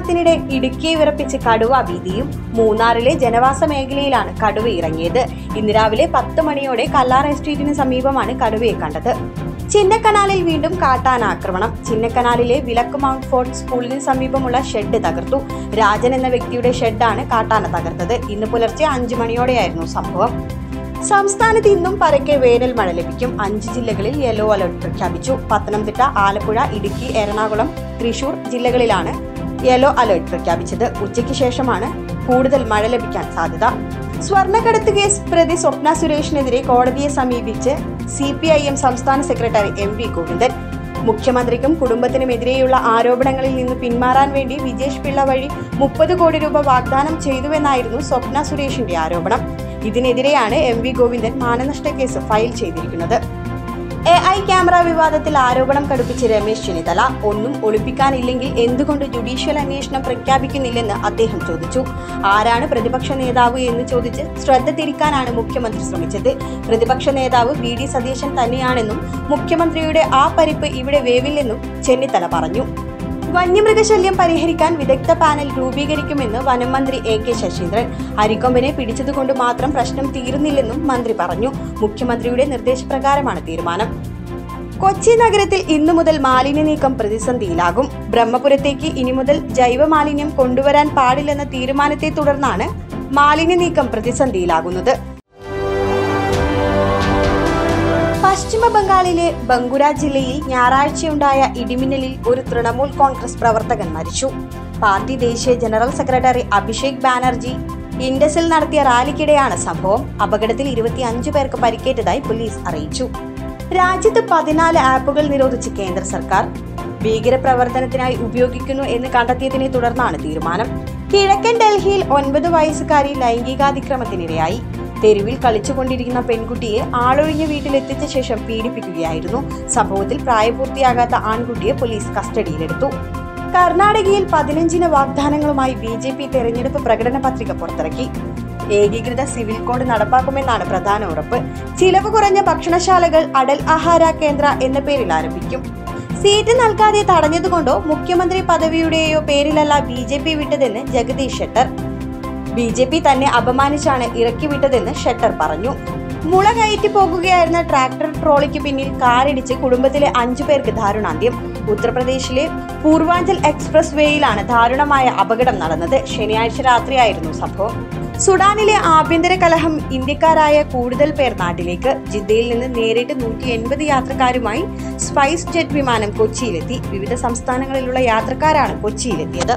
സഞ്ചാരത്തിനിടെ ഇടുക്കിയെ വിറപ്പിച്ച് കടുവ ഭീതിയും മൂന്നാറിലെ ജനവാസ മേഖലയിലാണ് കടുവ ഇറങ്ങിയത് ഇന്ന് രാവിലെ പത്ത് മണിയോടെ കല്ലാർ എസ്റ്റേറ്റിന് സമീപമാണ് കടുവയെ കണ്ടത് ചിന്നക്കനാലിൽ വീണ്ടും കാട്ടാന ആക്രമണം ചിന്നക്കനാലിലെ വിലക്ക് മൗണ്ട് ഫോർട്ട് സ്കൂളിന് സമീപമുള്ള ഷെഡ് തകർത്തു രാജൻ എന്ന വ്യക്തിയുടെ ഷെഡാണ് കാട്ടാന തകർത്തത് ഇന്ന് പുലർച്ചെ അഞ്ചു മണിയോടെയായിരുന്നു സംഭവം സംസ്ഥാനത്ത് ഇന്നും പരക്കെ വേനൽ മഴ ലഭിക്കും അഞ്ച് ജില്ലകളിൽ യെല്ലോ അലർട്ട് പ്രഖ്യാപിച്ചു പത്തനംതിട്ട ആലപ്പുഴ ഇടുക്കി എറണാകുളം തൃശൂർ ജില്ലകളിലാണ് യെല്ലോ അലർട്ട് പ്രഖ്യാപിച്ചത് ഉച്ചയ്ക്ക് ശേഷമാണ് കൂടുതൽ മഴ ലഭിക്കാൻ സാധ്യത സ്വർണ്ണക്കടത്ത് കേസ് പ്രതി സ്വപ്ന സുരേഷിനെതിരെ കോടതിയെ സമീപിച്ച് സി പി ഐ എം സംസ്ഥാന സെക്രട്ടറി എം വി ഗോവിന്ദൻ മുഖ്യമന്ത്രിക്കും കുടുംബത്തിനുമെതിരെയുള്ള ആരോപണങ്ങളിൽ നിന്ന് പിന്മാറാൻ വേണ്ടി വിജേഷ് പിള്ള വഴി മുപ്പത് കോടി രൂപ വാഗ്ദാനം ചെയ്തുവെന്നായിരുന്നു സ്വപ്ന സുരേഷിന്റെ ആരോപണം ഇതിനെതിരെയാണ് എം വി ഗോവിന്ദൻ മാനനഷ്ട കേസ് ഫയൽ ചെയ്തിരിക്കുന്നത് എ ഐ ക്യാമറ വിവാദത്തിൽ ആരോപണം കടുപ്പിച്ച് രമേശ് ചെന്നിത്തല ഒന്നും ഒളിപ്പിക്കാനില്ലെങ്കിൽ എന്തുകൊണ്ട് ജുഡീഷ്യൽ അന്വേഷണം പ്രഖ്യാപിക്കുന്നില്ലെന്ന് അദ്ദേഹം ചോദിച്ചു ആരാണ് പ്രതിപക്ഷ നേതാവ് എന്ന് ചോദിച്ച് ശ്രദ്ധ തിരിക്കാനാണ് മുഖ്യമന്ത്രി ശ്രമിച്ചത് പ്രതിപക്ഷ നേതാവ് വി ഡി സതീശൻ തന്നെയാണെന്നും മുഖ്യമന്ത്രിയുടെ ആ പരിപ്പ് ഇവിടെ വേവില്ലെന്നും ചെന്നിത്തല പറഞ്ഞു വന്യമൃഗശല്യം പരിഹരിക്കാൻ വിദഗ്ധ പാനൽ രൂപീകരിക്കുമെന്ന് വനം മന്ത്രി എ കെ ശശീന്ദ്രൻ അരിക്കൊമ്പനെ പിടിച്ചതുകൊണ്ട് മാത്രം പ്രശ്നം തീരുന്നില്ലെന്നും മന്ത്രി പറഞ്ഞു മുഖ്യമന്ത്രിയുടെ നിർദ്ദേശപ്രകാരമാണ് തീരുമാനം കൊച്ചി നഗരത്തിൽ ഇന്നു മുതൽ മാലിന്യ നീക്കം പ്രതിസന്ധിയിലാകും ബ്രഹ്മപുരത്തേക്ക് ഇനി മുതൽ ജൈവ മാലിന്യം കൊണ്ടുവരാൻ പാടില്ലെന്ന തീരുമാനത്തെ തുടർന്നാണ് മാലിന്യ നീക്കം പ്രതിസന്ധിയിലാകുന്നത് പശ്ചിമ ബംഗാളിലെ ബങ്കുര ജില്ലയിൽ ഞായറാഴ്ചയുണ്ടായ ഇടിമിന്നലിൽ ഒരു തൃണമൂൽ കോൺഗ്രസ് പ്രവർത്തകൻ മരിച്ചു പാർട്ടി ദേശീയ ജനറൽ സെക്രട്ടറി അഭിഷേക് ബാനർജി ഇൻഡസിൽ നടത്തിയ റാലിക്കിടെയാണ് സംഭവം അപകടത്തിൽ ഇരുപത്തിയഞ്ചു പേർക്ക് പരിക്കേറ്റതായി പോലീസ് അറിയിച്ചു രാജ്യത്ത് പതിനാല് ആപ്പുകൾ നിരോധിച്ച് കേന്ദ്ര സർക്കാർ ഭീകരപ്രവർത്തനത്തിനായി ഉപയോഗിക്കുന്നു എന്ന് കണ്ടെത്തിയതിനെ തുടർന്നാണ് തീരുമാനം കിഴക്കൻ ഡൽഹിയിൽ ഒൻപത് വയസ്സുകാരി ലൈംഗികാതിക്രമത്തിനിരയായി തെരുവിൽ കളിച്ചുകൊണ്ടിരിക്കുന്ന പെൺകുട്ടിയെ ആളൊഴിഞ്ഞ വീട്ടിലെത്തിച്ച ശേഷം പീഡിപ്പിക്കുകയായിരുന്നു സംഭവത്തിൽ പ്രായപൂർത്തിയാകാത്ത ആൺകുട്ടിയെ പോലീസ് കസ്റ്റഡിയിലെടുത്തു കർണാടകയിൽ പതിനഞ്ചിന് വാഗ്ദാനങ്ങളുമായി ബി ജെ പി തെരഞ്ഞെടുപ്പ് പ്രകടന പത്രിക പുറത്തിറക്കി ഏകീകൃത സിവിൽ കോഡ് നടപ്പാക്കുമെന്നാണ് പ്രധാന ഉറപ്പ് ചിലവ് കുറഞ്ഞ ഭക്ഷണശാലകൾ അടൽ ആഹാര കേന്ദ്ര എന്ന പേരിൽ ആരംഭിക്കും സീറ്റ് നൽകാതെ തടഞ്ഞതുകൊണ്ടോ മുഖ്യമന്ത്രി പദവിയുടെയോ പേരിലല്ല ബി ജെ പി വിട്ടതെന്ന് Jagadish Shettar B J P തന്നെ അപമാനിച്ചാണ് ഇറക്കി വിട്ടതെന്ന് ഷെട്ടർ പറഞ്ഞു മുള കയറ്റി പോകുകയായിരുന്ന ട്രാക്ടർ ട്രോളിക്ക് പിന്നിൽ കാറിടിച്ച് കുടുംബത്തിലെ അഞ്ചു പേർക്ക് ദാരുണാന്ത്യം ഉത്തർപ്രദേശിലെ പൂർവാഞ്ചൽ എക്സ്പ്രസ് വേയിലാണ് ദാരുണമായ അപകടം നടന്നത് ശനിയാഴ്ച രാത്രിയായിരുന്നു സംഭവം സുഡാനിലെ ആഭ്യന്തര കലഹം ഇന്ത്യക്കാരായ കൂടുതൽ പേർ നാട്ടിലേക്ക് ജിദ്ദയിൽ നിന്ന് നേരിട്ട് നൂറ്റി എൺപത് യാത്രക്കാരുമായി സ്പൈസ് ജെറ്റ് വിമാനം കൊച്ചിയിലെത്തി വിവിധ സംസ്ഥാനങ്ങളിലുള്ള യാത്രക്കാരാണ് കൊച്ചിയിലെത്തിയത്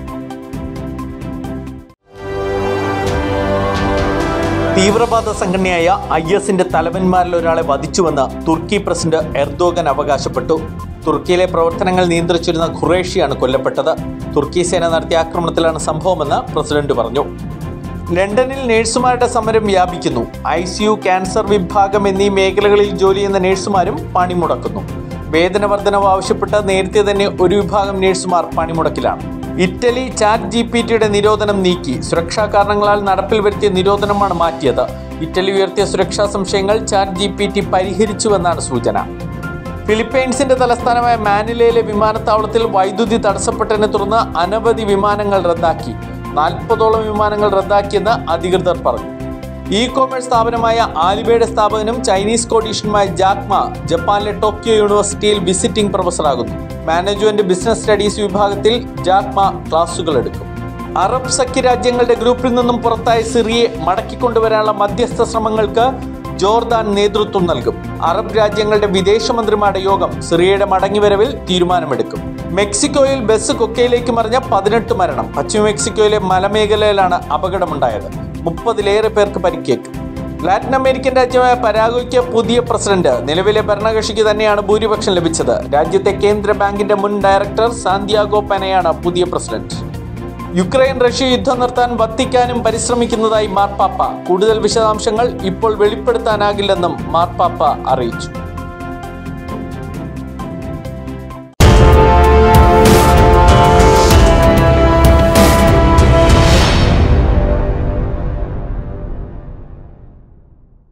തീവ്രവാദ സംഘടനയായ ഐ എസിന്റെ തലവന്മാരിൽ ഒരാളെ വധിച്ചുവെന്ന് തുർക്കി പ്രസിഡന്റ് എർദോഗൻ അവകാശപ്പെട്ടു തുർക്കിയിലെ പ്രവർത്തനങ്ങൾ നിയന്ത്രിച്ചിരുന്ന ഖുറേഷിയാണ് കൊല്ലപ്പെട്ടത് തുർക്കി സേന നടത്തിയ ആക്രമണത്തിലാണ് സംഭവമെന്ന് പ്രസിഡന്റ് പറഞ്ഞു ലണ്ടനിൽ നഴ്സുമാരുടെ സമരം വ്യാപിക്കുന്നു ഐ സി യു ക്യാൻസർ വിഭാഗം എന്നീ മേഖലകളിൽ ജോലി ചെയ്യുന്ന നഴ്സുമാരും പണിമുടക്കുന്നു വേതന വർധനവ് ആവശ്യപ്പെട്ട് നേരത്തെ തന്നെ ഒരു വിഭാഗം നഴ്സുമാർ പണിമുടക്കിലാണ് ഇറ്റലി ചാറ്റ് ജി പി ടിയുടെ നിരോധനം നീക്കി സുരക്ഷാ കാരണങ്ങളാൽ നടപ്പിൽ വരുത്തിയ നിരോധനമാണ് മാറ്റിയത് ഇറ്റലി ഉയർത്തിയ സുരക്ഷാ സംശയങ്ങൾ ചാറ്റ് ജി പി ടി പരിഹരിച്ചുവെന്നാണ് സൂചന ഫിലിപ്പൈൻസിന്റെ തലസ്ഥാനമായ മാനിലയിലെ വിമാനത്താവളത്തിൽ വൈദ്യുതി തടസ്സപ്പെട്ടതിനെ തുടർന്ന് അനവധി വിമാനങ്ങൾ റദ്ദാക്കി നാൽപ്പതോളം വിമാനങ്ങൾ റദ്ദാക്കിയെന്ന് അധികൃതർ പറഞ്ഞു ഇ കോമേഴ്സ് സ്ഥാപനമായ ആലിബയുടെ സ്ഥാപകനും ചൈനീസ് കോഡീഷനുമായ ജാക്മ ജപ്പാനിലെ ടോക്കിയോ യൂണിവേഴ്സിറ്റിയിൽ വിസിറ്റിംഗ് പ്രൊഫസറാകുന്നു മാനേജ്മെന്റ് ബിസിനസ് സ്റ്റഡീസ് വിഭാഗത്തിൽ ജാക്മ ക്ലാസുകൾ എടുക്കും അറബ് സഖ്യ രാജ്യങ്ങളുടെ ഗ്രൂപ്പിൽ നിന്നും പുറത്തായ സിറിയെ മടക്കിക്കൊണ്ടുവരാനുള്ള മധ്യസ്ഥ ശ്രമങ്ങൾക്ക് ജോർദാൻ നേതൃത്വം നൽകും അറബ് രാജ്യങ്ങളുടെ വിദേശമന്ത്രിമാരുടെ യോഗം സിറിയയുടെ മടങ്ങിവരവിൽ തീരുമാനമെടുക്കും മെക്സിക്കോയിൽ ബസ് കൊക്കയിലേക്ക് മറിഞ്ഞ പതിനെട്ട് മരണം പശ്ചിമ മെക്സിക്കോയിലെ മലമേഖലയിലാണ് അപകടമുണ്ടായത് മുപ്പതിലേറെ പേർക്ക് പരിക്കേറ്റു ലാറ്റിൻ അമേരിക്കൻ രാജ്യമായ പരാഗോയ്ക്ക് പുതിയ പ്രസിഡന്റ് നിലവിലെ ഭരണകക്ഷിക്ക് തന്നെയാണ് ഭൂരിപക്ഷം ലഭിച്ചത് രാജ്യത്തെ കേന്ദ്ര ബാങ്കിന്റെ മുൻ ഡയറക്ടർ സാന്തിയാഗോ പനയാണ് പുതിയ പ്രസിഡന്റ് യുക്രൈൻ റഷ്യ യുദ്ധം നിർത്താൻ വത്തിക്കാനും പരിശ്രമിക്കുന്നതായി മാർപ്പാപ്പ കൂടുതൽ വിശദാംശങ്ങൾ ഇപ്പോൾ വെളിപ്പെടുത്താനാകില്ലെന്നും മാർപ്പാപ്പ അറിയിച്ചു